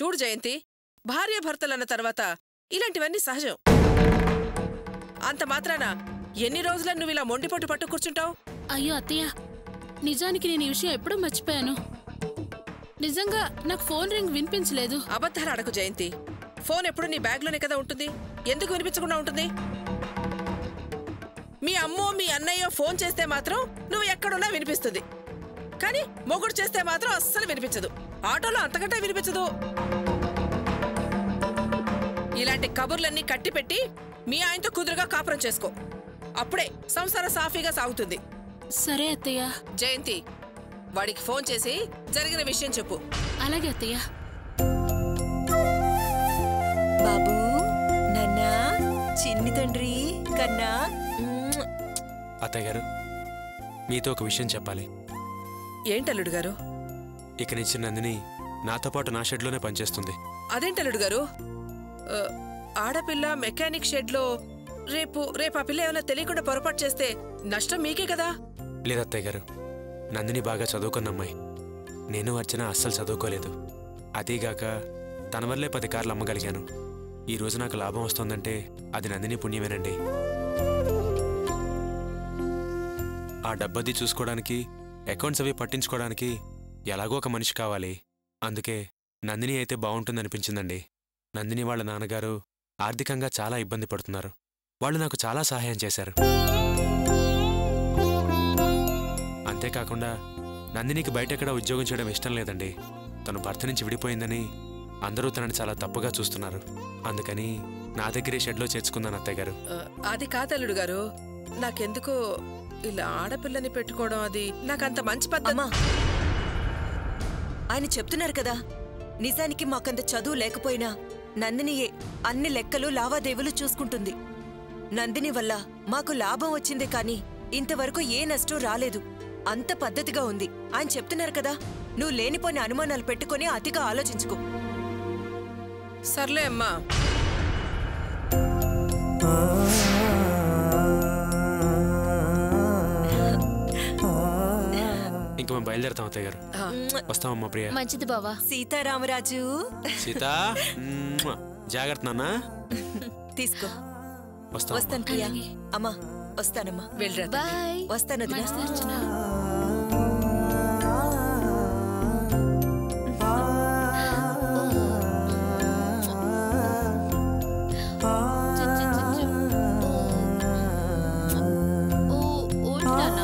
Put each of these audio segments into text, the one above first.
చూడు జయంతి భార్యాభర్తలన్న తర్వాత ఇలాంటివన్నీ సహజం అంత మాత్రాన ఎన్ని రోజులని నువ్వు ఇలా మొండిపట్టు పట్టు కూర్చుంటావు అయ్యో అత్తయ్య నిజానికి నేను ఈ విషయం ఎప్పుడూ మర్చిపోయాను నిజంగా నాకు ఫోన్ రింగ్ వినిపించలేదు అబద్ధాలు అడకు జయంతి ఫోన్ ఎప్పుడు నీ బ్యాగ్లోనే కదా ఉంటుంది ఎందుకు వినిపించకుండా ఉంటుంది మీ అమ్మో మీ అన్నయ్యో ఫోన్ చేస్తే మాత్రం నువ్వు ఎక్కడున్నా వినిపిస్తుంది కానీ మొగుడు చేస్తే మాత్రం అస్సలు వినిపించదు ఆటోలో అంతకంటే వినిపించదు ఇలాంటి కబుర్లన్నీ కట్టిపెట్టి మీ ఆయనతో కుదురుగా కాపురం చేసుకో అప్పుడే సంసారం సాఫీగా సాగుతుంది సరే అత్తయ్య జయంతి వాడికి ఫోన్ చేసి జరిగిన విషయం చెప్పు అలాగే అత్తయ్య బాబూ నాన్నా చిన్ని తండ్రి కన్నా మ్మ్. అత్తయ్య గారు మీతో ఒక విషయం చెప్పాలి ఏంటల్లుడు గారు ఇక నుంచి నందిని నాతో పాటు నా షెడ్లోనే పనిచేస్తుంది అదేంటల్లుడు గారు ఆ, ఆడపిల్ల మెకానిక్ షెడ్లో రేపు రేపు ఆ పిల్ల ఏమైనా తెలియకుండా పొరపాటు చేస్తే నష్టం మీకే కదా లేదు అత్తయ్య గారు నందిని బాగా చదువుకున్న అమ్మాయి నేను అర్చన అస్సలు చదువుకోలేదు అదీగాక తన వల్లే పది కార్లు అమ్మగలిగాను ఈ రోజు నాకు లాభం వస్తుందంటే అది నందిని పుణ్యమేనండి ఆ డబ్బది చూసుకోవడానికి అకౌంట్స్ అవి పట్టించుకోవడానికి ఎలాగో ఒక మనిషి కావాలి అందుకే నందిని అయితే బాగుంటుందనిపించిందండి నందిని వాళ్ళ నాన్నగారు ఆర్థికంగా చాలా ఇబ్బంది పడుతున్నారు వాళ్ళు నాకు చాలా సహాయం చేశారు అంతేకాకుండా నందినికి బయటెక్కడ ఉద్యోగం చేయడం ఇష్టం లేదండి తను భర్త నుంచి విడిపోయిందని అందరూ తనని చాలా తప్పుగా చూస్తున్నారు అందుకని నా దగ్గరే షెడ్లో చేర్చుకుందాను అత్తయ్య గారు ఆ, అది కాదల్లుడు గారు నాకెందుకో ఇలా ఆడపిల్లని పెట్టుకోవడం అది నాకంత మంచి పద్ధతి అమ్మా ఆయన చెప్తున్నారు కదా నిజానికి మాకంత చదువు లేకపోయినా నందినియే అన్ని లెక్కలు లావాదేవీలు చూసుకుంటుంది నందిని వల్ల మాకు లాభం వచ్చిందే కాని ఇంతవరకు ఏ నష్టం రాలేదు అంత పద్ధతిగా ఉంది ఆయన చెప్తున్నారు కదా నువ్వు లేనిపోని అనుమానాలు పెట్టుకొని అతిగా ఆలోచించుకో సర్లే అమ్మా ఇంక మేము బయలుదేరుతాం అత్తయ్య గారు ఆ, వస్తామమ్మా ప్రియ మంచిది బావా సీతారామరాజు సీత మ్మ్. జాగ్రత్త నాన్న తీసుకో వస్తాం వస్తాను ప్రియా అమ్మా వస్తానమ్మా వెళ్ళరా తల్లి. బాయ్ వస్తాను వదినా. మంచిది అర్చన చి, చి, చి, చి. ఓ, ఊరినానా?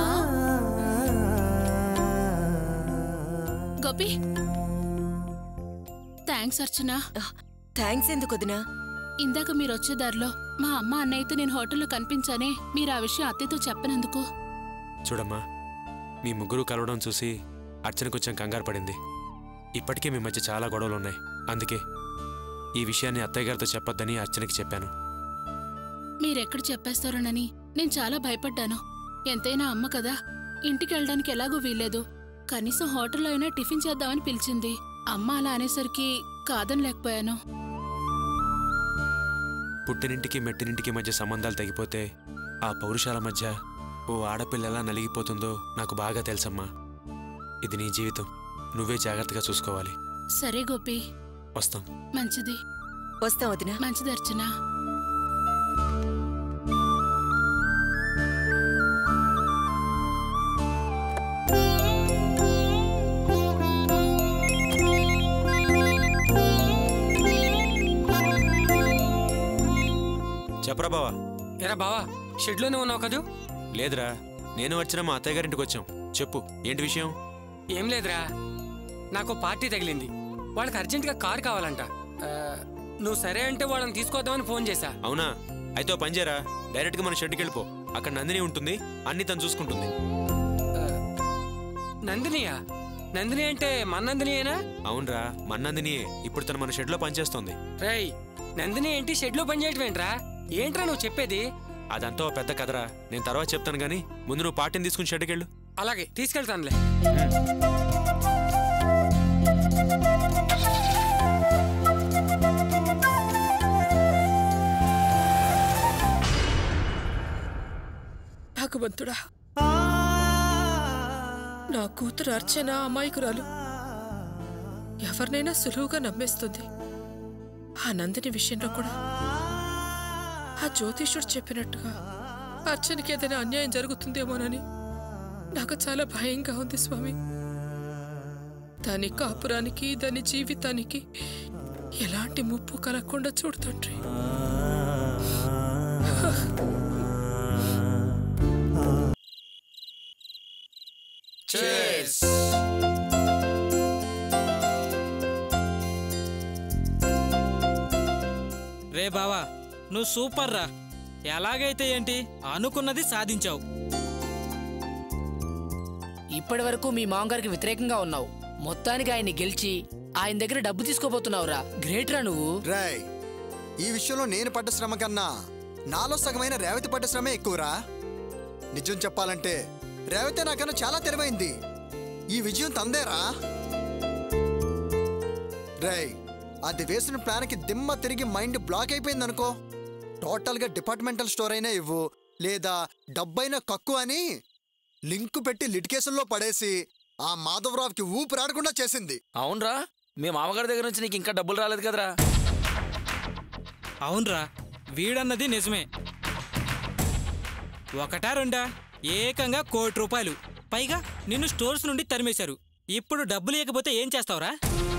గోపి థ్యాంక్స్ అర్చన థ్యాంక్స్ ఎందుకు వదినా ఇందాక మీరు వచ్చే దారిలో మా అమ్మ అన్నయ్యతో నేను హోటల్లో కనిపించానే మీరు ఆ విషయం అత్తయ్యతో చెప్పనందుకు చూడమ్మా మీ ముగ్గురు కలవడం చూసి అర్చన కొంచెం కంగారు పడింది ఇప్పటికే మీ మధ్య చాలా గొడవలు ఉన్నాయి అందుకే ఈ విషయాన్ని అత్తయ్య గారితో చెప్పొద్దని అర్చనకి చెప్పాను మీరెక్కడ చెప్పేస్తారోనని నేను చాలా భయపడ్డాను ఎంతైనా అమ్మ కదా ఇంటికి వెళ్ళడానికి ఎలాగూ వీల్లేదు కనీసం హోటల్లో అయినా టిఫిన్ చేద్దామని పిలిచింది అమ్మ అలా అనేసరికి కాదనలేకపోయాను పుట్టినింటికి మెట్టినింటికి మధ్య సంబంధాలు తగ్గిపోతే ఆ పౌరుషాల మధ్య ఓ ఆడపిల్ల ఎలా నలిగిపోతుందో నాకు బాగా తెలుసమ్మా ఇది నీ జీవితం నువ్వే జాగ్రత్తగా చూసుకోవాలి సరే గోపి వస్తాం మంచిది వస్తాం వదినా మంచిది అర్చన చెప్పరా బావా ఎరా బావా షెడ్లోనే ఉన్నావు కదూ లేదురా నేను వచ్చిన మా అత్తయ్య గారింటికి వచ్చాం చెప్పు ఏంటి విషయం ఏం లేదురా నాకు పార్టీ తగిలింది వాళ్ళకి అర్జెంటుగా కారు కావాలంట ఆ, నువ్వు సరే అంటే వాళ్ళని తీసుకొద్దామని ఫోన్ చేశా అవునా అయితే ఓ పని చేయరా డైరెక్ట్గా మన షెడ్కి వెళ్ళిపో అక్కడ నందిని ఉంటుంది అన్ని తను చూసుకుంటుంది నందినియా నందిని అంటే మన నందినియేనా అవునరా మన నందినియే ఇప్పుడు తను మన షెడ్లో పనిచేస్తోంది రేయ్ నందిని ఏంటి షెడ్లో పనిచేయటం ఏంట్రా ఏంట్రా నువ్వు చెప్పేది అదంతా ఓ పెద్ద కథరా నేను తర్వాత చెప్తాను కానీ ముందు నువ్వు పార్టీని తీసుకుని షెడ్కి వెళ్ళు అలాగే తీసుకెళ్తానులే భగవంతుడా నా కూతురు అర్చన అమాయకురాలు ఎవరినైనా సులువుగా నమ్మేస్తుంది ఆ నందిని విషయంలో కూడా ఆ జ్యోతిషుడు చెప్పినట్టుగా అర్చనకి ఏదైనా అన్యాయం జరుగుతుందేమోనని నాకు చాలా భయంగా ఉంది స్వామి దాని కాపురానికి దాని జీవితానికి ఎలాంటి ముప్పు కలగకుండా చూడుతుండ్రి రే బావా నువ్వు సూపర్ రా ఎలాగైతే ఏంటి అనుకున్నది సాధించావు ఇప్పటి వరకు మీ మామగారికి వ్యతిరేకంగా ఉన్నావు మొత్తానికి ఆయన్ని గెలిచి ఆయన దగ్గర డబ్బు తీసుకోబోతున్నావురా గ్రేట్ రా నువ్వు రేయ్ ఈ విషయంలో నేను పడ్డ శ్రమ కన్నా నాలో సగమైన రేవతి పడ్డ శ్రమే ఎక్కువరా నిజం చెప్పాలంటే రేవతి నాకన్నా చాలా తెలివైంది ఈ విజయం తందేరా రేయ్ అది వేసిన ప్లాన్కి దిమ్మ తిరిగి మైండ్ బ్లాక్ అయిపోయింది అనుకో టోటల్గా డిపార్ట్మెంటల్ స్టోర్ అయినా ఇవ్వు లేదా డబ్బైనా కక్కు అని లింకు పెట్టి లిటికేషన్లో పడేసి ఆ మాధవరావుకి ఊపిరాడకుండా చేసింది అవునరా మీ మామగారి దగ్గర నుంచి నీకు ఇంకా డబ్బులు రాలేదు కదరా అవునరా వీడన్నది నిజమే ఒకటా రెండా ఏకంగా కోటి రూపాయలు పైగా నిన్ను స్టోర్స్ నుండి తరిమేశారు ఇప్పుడు డబ్బులు ఇవ్వకపోతే ఏం చేస్తావురా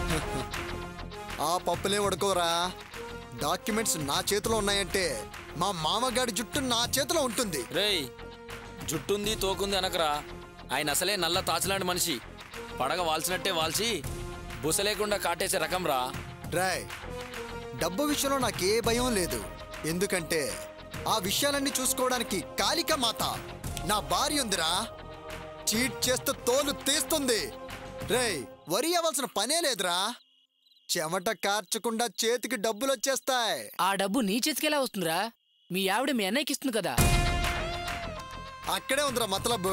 ఆ పప్పులే ఉడకోరా డాక్యుమెంట్స్ నా చేతిలో ఉన్నాయంటే మా మామగాడి జుట్టు నా చేతిలో ఉంటుంది రేయ్ జుట్టుంది తోకుంది అనకరా ఆయన అసలే నల్ల తాచలాంటి మనిషి పడగ వాల్చినట్టే వాల్చి బుస లేకుండా కాటేసే రకం రా రాయ్ డబ్బు విషయంలో నాకే భయం లేదు ఎందుకంటే ఆ విషయాలన్నీ చూసుకోవడానికి కాళిక మాత నా భార్య ఉందిరా చీట్ చేస్తే తోలు తీస్తుంది రేయ్ వరి అవ్వాల్సిన పనే లేదురా చెమట కార్చకుండా చేతికి డబ్బులు వచ్చేస్తాయి ఆ డబ్బు నీ చేతికెలా వస్తుందిరా మీ ఆవిడ మీ అన్నయ్యకి ఇస్తుంది కదా అక్కడే ఉందిరా మతలబు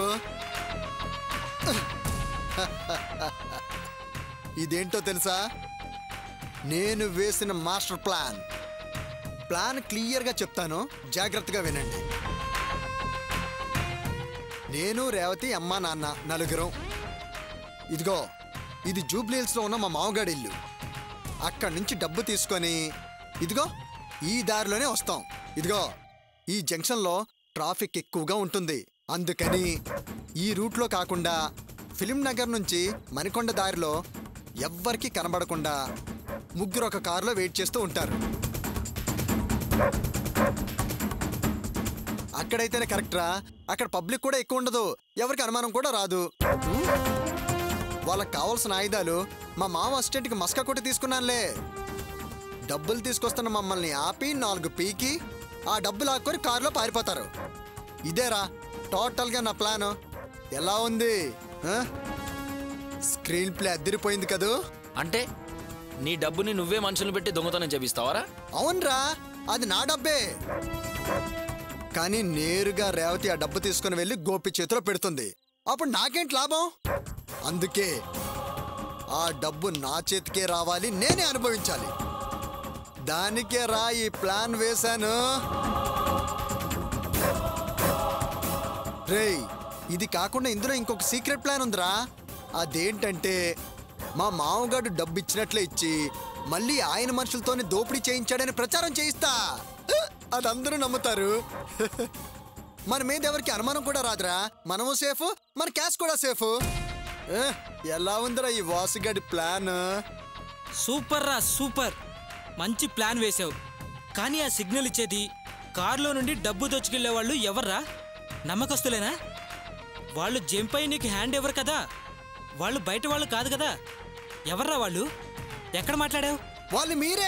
ఇదేంటో తెలుసా నేను వేసిన మాస్టర్ ప్లాన్ ప్లాన్ క్లియర్గా చెప్తాను జాగ్రత్తగా వినండి నేను రేవతి అమ్మ నాన్న నలుగురం ఇదిగో ఇది జూబ్లీహిల్స్లో ఉన్న మా మామగాడి ఇల్లు అక్కడి నుంచి డబ్బు తీసుకొని ఇదిగో ఈ దారిలోనే వస్తాం ఇదిగో ఈ జంక్షన్లో ట్రాఫిక్ ఎక్కువగా ఉంటుంది అందుకని ఈ రూట్లో కాకుండా ఫిలిం నగర్ నుంచి మణికొండ దారిలో ఎవ్వరికీ కనబడకుండా ముగ్గురు ఒక కారులో వెయిట్ చేస్తూ ఉంటారు అక్కడైతేనే కరెక్టరా అక్కడ పబ్లిక్ కూడా ఎక్కువ ఉండదు ఎవరికి అనుమానం కూడా రాదు ఉం? వాళ్ళకి కావాల్సిన ఆయుధాలు మా మామ అసిస్టెంట్కి మస్కా కొట్టి తీసుకున్నానులే డబ్బులు తీసుకొస్తున్న మమ్మల్ని ఆపి నాలుగు పీకి ఆ డబ్బులు ఆక్కొని కారులో పారిపోతారు ఇదేరా టోటల్గా నా ప్లాన్ ఎలా ఉంది ఆ? స్క్రీన్ ప్లే అదిరిపోయింది కదూ అంటే నీ డబ్బుని నువ్వే మనుషులు పెట్టి దొంగతనం చేపిస్తావరా అవునరా అది నా డబ్బే కానీ నేరుగా రేవతి ఆ డబ్బు తీసుకుని వెళ్ళి గోపి చేతిలో పెడుతుంది అప్పుడు నాకేంటి లాభం అందుకే ఆ డబ్బు నా చేతికే రావాలి నేనే అనుభవించాలి దానికే రా ఈ ప్లాన్ వేశాను రేయ్ ఇది కాకుండా ఇందులో ఇంకొక సీక్రెట్ ప్లాన్ ఉందిరా అదేంటంటే మా మామగాడు డబ్బు ఇచ్చినట్లే ఇచ్చి మళ్ళీ ఆయన మనుషులతోనే దోపిడీ చేయించాడని ప్రచారం చేయిస్తా అది అందరూ నమ్ముతారు మన మీద ఎవరికి అనుమానం కూడా రాదురా మనము సేఫ్ మన క్యాష్ కూడా సేఫ్ ఏ, ఎలా ఉందిరా ఈ వాసుగాడి ప్లాన్ సూపర్ రా సూపర్ మంచి ప్లాన్ వేశావు కానీ ఆ సిగ్నల్ ఇచ్చేది కారులో నుండి డబ్బు దోచుకెళ్లే వాళ్ళు ఎవర్రా నమ్మకస్తులేనా వాళ్ళు జంప్ అయి నీకు హ్యాండ్ ఎవరు కదా వాళ్ళు బయట వాళ్ళు కాదు కదా ఎవర్రా వాళ్ళు ఎక్కడ మాట్లాడావు వాళ్ళు మీరే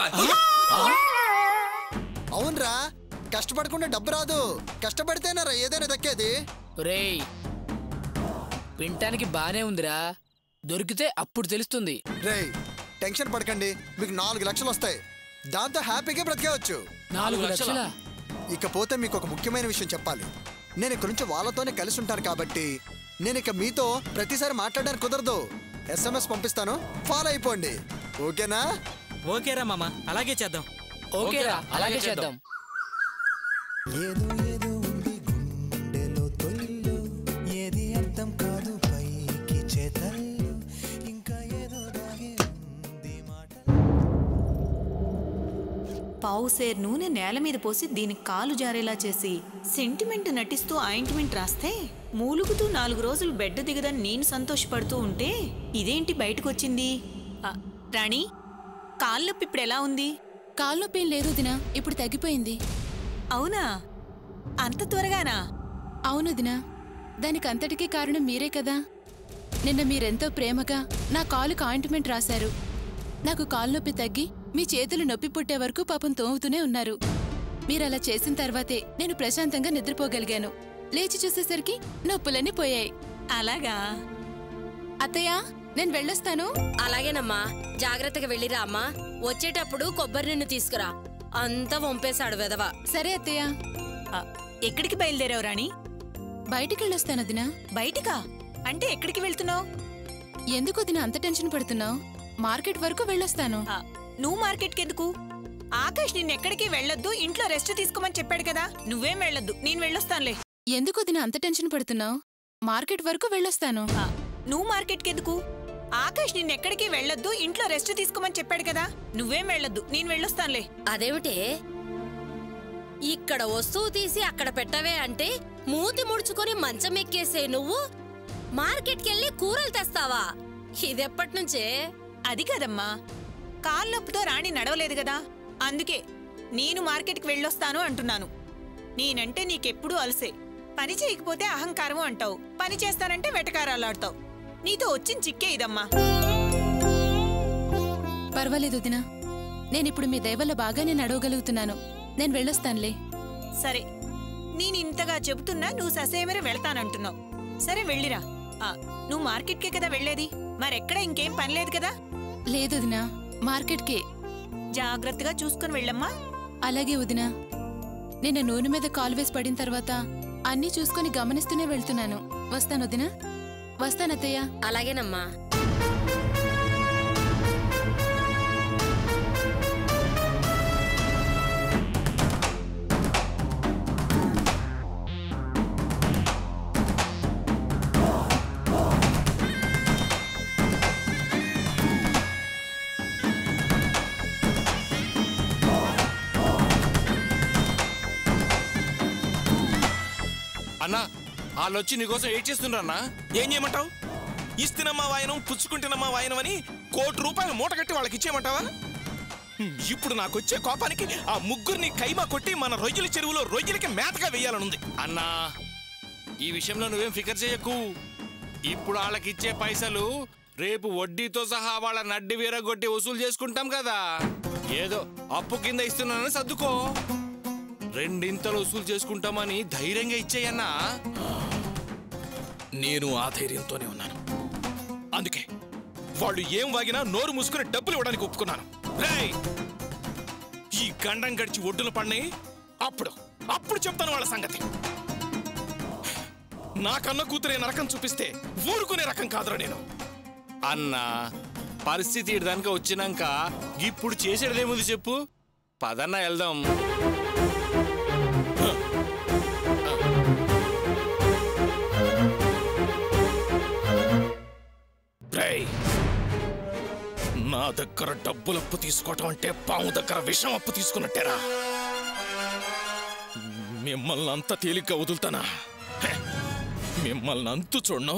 అవునరా కష్టపడకుండా డబ్బు రాదు కష్టపడితేనారా ఏదైనా దక్కేది రేయ్ వినటానికి బానే ఉందిరా దొరికితే అప్పుడు తెలుస్తుంది రేయ్ టెన్షన్ పడకండి మీకు నాలుగు లక్షలు వస్తాయి దాంతో హ్యాపీగా బ్రతికేవచ్చు నాలుగు లక్షల ఇకపోతే మీకు ఒక ముఖ్యమైన విషయం చెప్పాలి నేను ఇక్కడ నుంచి వాళ్ళతోనే కలిసి ఉంటాను కాబట్టి నేను ఇక మీతో ప్రతిసారి మాట్లాడడానికి కుదరదు ఎస్ఎంఎస్ పంపిస్తాను ఫాలో అయిపోండి ఓకేనా ఓకేరా మామ అలాగే చేద్దాం ఓకేరా అలాగే చేద్దాం ఏదో ఏదో ఉంది గుండెలో తొలిలో ఏది అర్థం కాదు పైకి చేతల్లో ఇంకా ఏదో దాగే పావు సేర్ నూనె నేల మీద పోసి దీనికి కాలు జారేలా చేసి సెంటిమెంట్ నటిస్తూ ఆయింట్మెంట్ రాస్తే మూలుగుతూ నాలుగు రోజులు బెడ్ దిగదని నేను సంతోషపడుతూ ఉంటే ఇదేంటి బయటకొచ్చింది ఆ, రాణి కాళ్ళొప్పి ఇప్పుడు ఎలా ఉంది కాళ్ళొప్పేం లేదు దినా ఇప్పుడు తగ్గిపోయింది అవునా అంత త్వరగానా అవును దినా దానికి అంతటికీ కారణం మీరే కదా నిన్న మీరెంతో ప్రేమగా నా కాలుకు ఆయింట్మెంట్ రాశారు నాకు కాలు నొప్పి తగ్గి మీ చేతులు నొప్పి పుట్టే వరకు పాపం తోముతూనే ఉన్నారు మీరలా చేసిన తర్వాతే నేను ప్రశాంతంగా నిద్రపోగలిగాను లేచి చూసేసరికి నొప్పులన్నీ పోయాయి అలాగా అత్తయ్య నేను వెళ్ళొస్తాను అలాగేనమ్మా జాగ్రత్తగా వెళ్ళిరా అమ్మా వచ్చేటప్పుడు కొబ్బరి నిన్ను తీసుకురా అంతా వంపేశాడు వెదవ సరే అత్తయ్య ఆ, ఎక్కడికి బయలుదేరావు రాణి బయటికి వెళ్ళొస్తాను దినా బయటికా అంటే ఎక్కడికి వెళ్తున్నావు ఎందుకు దినా అంత టెన్షన్ పడుతున్నావు మార్కెట్ వరకు వెళ్ళొస్తాను నువ్వు మార్కెట్కి ఎందుకు ఆకాష్ నిన్నెక్కడికి వెళ్ళొద్దు ఇంట్లో రెస్ట్ తీసుకోమని చెప్పాడు కదా నువ్వేం వెళ్ళొద్దు నేను వెళ్ళొస్తానులే ఎందుకు దినా అంత టెన్షన్ పడుతున్నావు మార్కెట్ వరకు వెళ్ళొస్తాను నువ్వు మార్కెట్కి ఎందుకు ఆకాష్ నిన్నెక్కడికి వెళ్ళొద్దు ఇంట్లో రెస్ట్ తీసుకోమని చెప్పాడు కదా నువ్వేం వెళ్ళొద్దు నేను వెళ్ళొస్తానులే అదేమిటే ఇక్కడ వస్తువు తీసి అక్కడ పెట్టవే అంటే మూతి ముడుచుకొని మంచం ఎక్కేసే నువ్వు మార్కెట్కెళ్ళి కూరలు తెస్తావా ఇదెప్పటి నుంచే అది కదమ్మా కాలు నొప్పితో రాణి నడవలేదు కదా అందుకే నేను మార్కెట్కి వెళ్ళొస్తాను అంటున్నాను నేనంటే నీకెప్పుడూ అలసే పని చేయకపోతే అహంకారము అంటావు పని చేస్తానంటే వెటకారాలాడతావు నీతో వచ్చిన చిక్కే ఇదమ్మా పర్వాలేదు దినా నేనిప్పుడు మీ దయవల్ల బాగానే నడవగలుగుతున్నాను నేను వెళ్ళొస్తానులే సరే నేను ఇంతగా చెబుతున్నా నువ్వు ససేమరే వెళ్తానంటున్నావు సరే వెళ్ళిరా ఆ, నువ్వు మార్కెట్కే కదా వెళ్ళేది మరెక్కడ ఇంకేం పని లేదు కదా లేదు వదినా మార్కెట్కి జాగ్రత్తగా చూసుకుని వెళ్ళమ్మా అలాగే వదినా నిన్న నూనె మీద కాలు వేసి పడిన తర్వాత అన్నీ చూసుకొని గమనిస్తూనే వెళ్తున్నాను వస్తాను వదినా వస్తానత్తయ్య అలాగేనమ్మా అన్నా వాళ్ళొచ్చి నీకోసం ఏం చేస్తుండ్రన్నా ఏం చేయమంటావు ఇస్తున్నమ్మా వాయనం పుచ్చుకుంటున్నమ్మా వాయనం అని కోటి రూపాయలు మూట కట్టి వాళ్ళకి ఇచ్చేయమంటావా హ్మ్, ఇప్పుడు నాకు వచ్చే కోపానికి ఆ ముగ్గురిని కైమా కొట్టి మన రొయ్యల చెరువులో రొయ్యలకి మేతగా వేయాలనుంది అన్నా ఈ విషయంలో నువ్వేం ఫికర్ చేయకు ఇప్పుడు వాళ్ళకి ఇచ్చే పైసలు రేపు వడ్డీతో సహా వాళ్ళ నడ్డి వీరగొట్టి వసూలు చేసుకుంటాం కదా ఏదో అప్పు కింద ఇస్తున్నానని సర్దుకో రెండింతలు వసూలు చేసుకుంటామని ధైర్యంగా ఇచ్చేయన్నా నేను ఆ ధైర్యంతోనే ఉన్నాను అందుకే వాళ్ళు ఏం వాగినా నోరు మూసుకుని డబ్బులు ఇవ్వడానికి ఒప్పుకున్నాను రేయ్! ఈ గండం గడిచి ఒడ్డున పడినాయి అప్పుడు అప్పుడు చెప్తాను వాళ్ళ సంగతి నా కన్న కూతురే నరకం చూపిస్తే ఊరుకునే రకం కాదురా నేను అన్నా పరిస్థితి దానికి వచ్చినాక ఇప్పుడు చేసేదేముంది చెప్పు పదన్న వెళ్దాం రేయ్! నా దగ్గర డబ్బులు అప్పు తీసుకోవటం అంటే పాము దగ్గర విషం అప్పు తీసుకున్నట్టేరా మిమ్మల్ని అంత తేలిగ్గా వదులుతానా హే! మిమ్మల్ని అంతు చూడను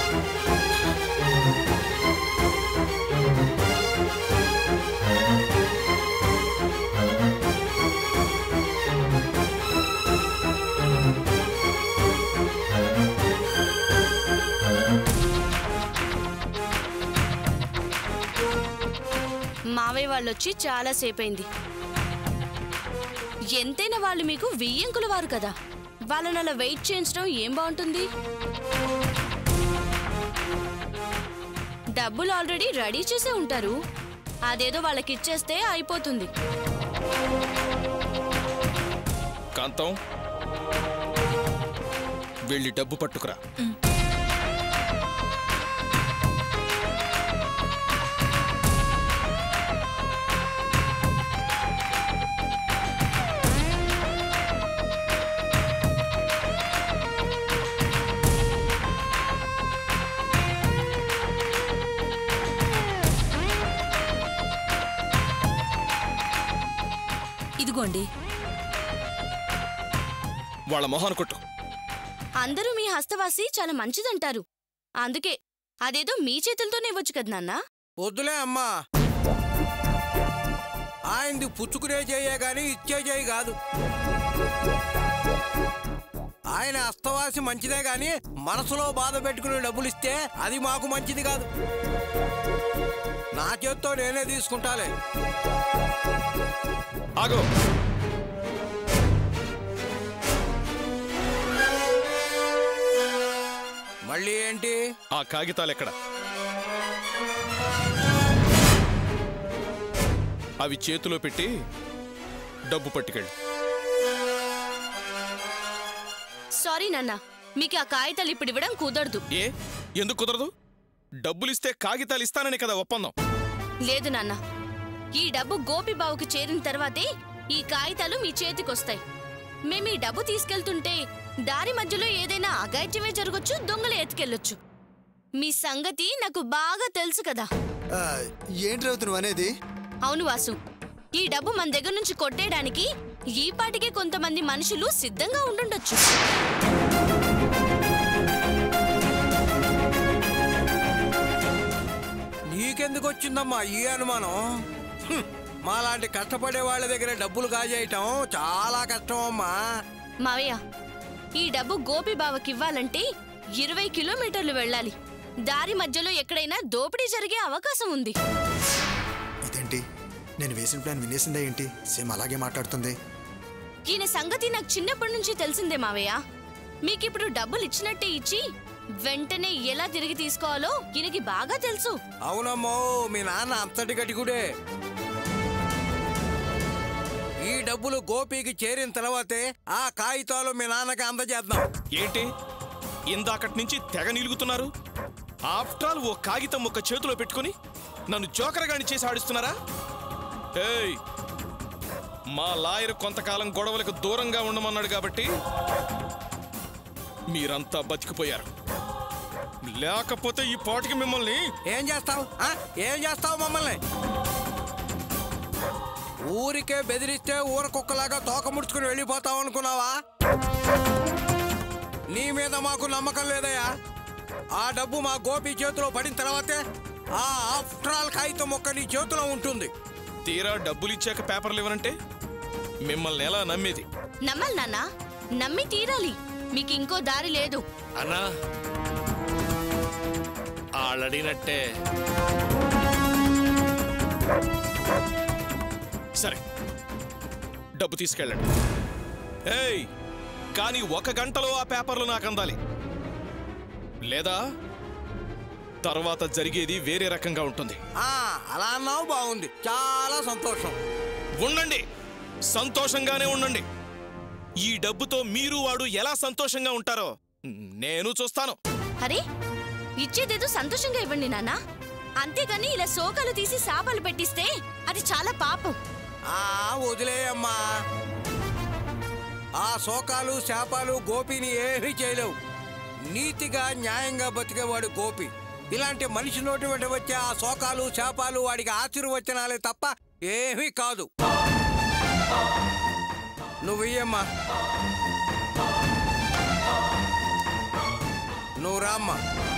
మావయ్య వాళ్ళు వచ్చి చాలా సేపైంది ఎంతైనా వాళ్ళు మీకు వెయ్యంకుల వారు కదా వాళ్ళని అలా వెయిట్ చేయించడం ఏం బాగుంటుంది డబ్బులు ఆల్రెడీ రెడీ చేసే ఉంటారు అదేదో వాళ్ళకి ఇచ్చేస్తే అయిపోతుంది కాంతం వెళ్ళి డబ్బు పట్టుకురా ఇదిగోండి వాళ్ళ మొహాన్ని కొట్టు అందరూ మీ హస్తవాసి చాలా మంచిదంటారు అందుకే అదేదో మీ చేతులతోనే ఇవ్వచ్చు కదా నాన్న వద్దులే అమ్మా ఆయనది పుచ్చుకునే చెయ్యే గాని ఇచ్చే చెయ్యి కాదు ఆయన అస్తవాసి మంచిదే గాని మనసులో బాధ పెట్టుకుని డబ్బులు ఇస్తే అది మాకు మంచిది కాదు నా చేత్తో నేనే తీసుకుంటాలే ఆగో మళ్ళీ ఏంటి ఆ కాగితాలు ఎక్కడ అవి చేతిలో పెట్టి డబ్బు పట్టుకెళ్ళి సారీ నాన్న మీకు ఆ కాగితాలు ఇప్పుడు ఇవ్వడం కుదరదు ఏ ఎందుకు కుదరదు డబ్బులిస్తే కాగితాలు ఇస్తానని కదా ఒప్పందం లేదు నాన్న ఈ డబ్బు గోపిబావుకి చేరిన తర్వాతే ఈ కాగితాలు మీ చేతికొస్తాయి మేము ఈ డబ్బు తీసుకెళ్తుంటే దారి మధ్యలో ఏదైనా అగాయిత్యమే జరగచ్చు దొంగలు ఎత్తుకెళ్ళొచ్చు మీ సంగతి నాకు బాగా తెలుసు కదా ఆ, ఏంటి రౌతు నువ్వు అనేది అవును వాసు ఈ డబ్బు మన దగ్గర నుంచి కొట్టేయడానికి ఈ పాటికే కొంతమంది మనుషులు సిద్ధంగా ఉండుండొచ్చు నీకెందుకు వచ్చిందమ్మా ఈ అనుమానం హ్మ్, మాలాంటి కష్టపడే వాళ్ళ దగ్గర డబ్బులు కాజేయటం చాలా కష్టం అమ్మా మావయ్య ఈ డబ్బు గోపి బావకి ఇవ్వాలంటే ఇరవై కిలోమీటర్లు వెళ్ళాలి దారి మధ్యలో ఎక్కడైనా దోపిడీ జరిగే అవకాశం ఉంది ఇదేంటి నేను వేసిన ప్లాన్ వినేసిందా ఏంటి సేమ్ అలాగే మాట్లాడుతుంది ఈయన సంగతి నాకు చిన్నప్పటి నుంచి తెలిసిందే మావయ్య మీకిప్పుడు డబ్బులు ఇచ్చినట్టే ఇచ్చి వెంటనే ఎలా తిరిగి తీసుకోవాలో ఈయనకి బాగా తెలుసు అవునమ్మో మీ నాన్న అంతటి గటికుడే ఈ డబ్బులు గోపికి చేరిన తర్వాతే ఆ కాగితాలు మీ నాన్నకి అందజేద్దాం ఏంటి ఇందాకటి నుంచి తెగ నిలుగుతున్నారు ఆఫ్టర్ ఆల్ ఓ కాగితం ఒక చేతిలో పెట్టుకుని నన్ను జోకరగాని చేసి ఆడిస్తున్నారా ఏయ్ మా లాయర్ కొంతకాలం గొడవలకు దూరంగా ఉండమన్నాడు కాబట్టి మీరంతా బతికిపోయారు లేకపోతే ఈ పాటికి మిమ్మల్ని ఏం చేస్తావు ఏం చేస్తావు మమ్మల్ని ఊరికే బెదిరిస్తే ఊర కుక్కలాగా తోక ముడుచుకుని వెళ్ళిపోతావు అనుకున్నావా నీ మీద మాకు నమ్మకం లేదయ్యా ఆ డబ్బు మా గోపి చేతిలో పడిన తర్వాతే ఆ ఆఫ్టర్ ఆల్ కాగితం మొక్క నీ చేతిలో ఉంటుంది తీరా డబ్బులు ఇచ్చాక పేపర్లు ఇవ్వనంటే మిమ్మల్ని ఎలా నమ్మేది నమ్మాలి నాన్న నమ్మి తీరాలి మీకు ఇంకో దారి లేదు అన్నా వాళ్ళడినట్టే సరే డబ్బు తీసుకెళ్ళండి ఏయ్ కానీ ఒక గంటలో ఆ పేపర్లు నాకు అందాలి లేదా తర్వాత జరిగేది వేరే రకంగా ఉంటుంది ఆ అలా అన్నావు బాగుంది చాలా సంతోషం ఉండండి సంతోషంగానే ఉండండి ఈ డబ్బుతో మీరు వాడు ఎలా సంతోషంగా ఉంటారో నేను చూస్తాను అరే ఇచ్చేదేదో సంతోషంగా ఇవ్వండి నాన్న అంతేగాని ఇలా శోకాలు తీసి శాపాలు పెట్టిస్తే అది చాలా పాపం ఆ వదిలేయమ్మా ఆ శోకాలు శాపాలు గోపిని ఏమీ చేయలేవు నీతిగా న్యాయంగా బతికేవాడు గోపి ఇలాంటి మనిషి నోటి వెంట వచ్చే ఆ శోకాలు శాపాలు వాడికి ఆశీర్వచనాలే తప్ప ఏమీ కాదు నువ్వు ఇయ్యమ్మా నువ్వు రామ్మా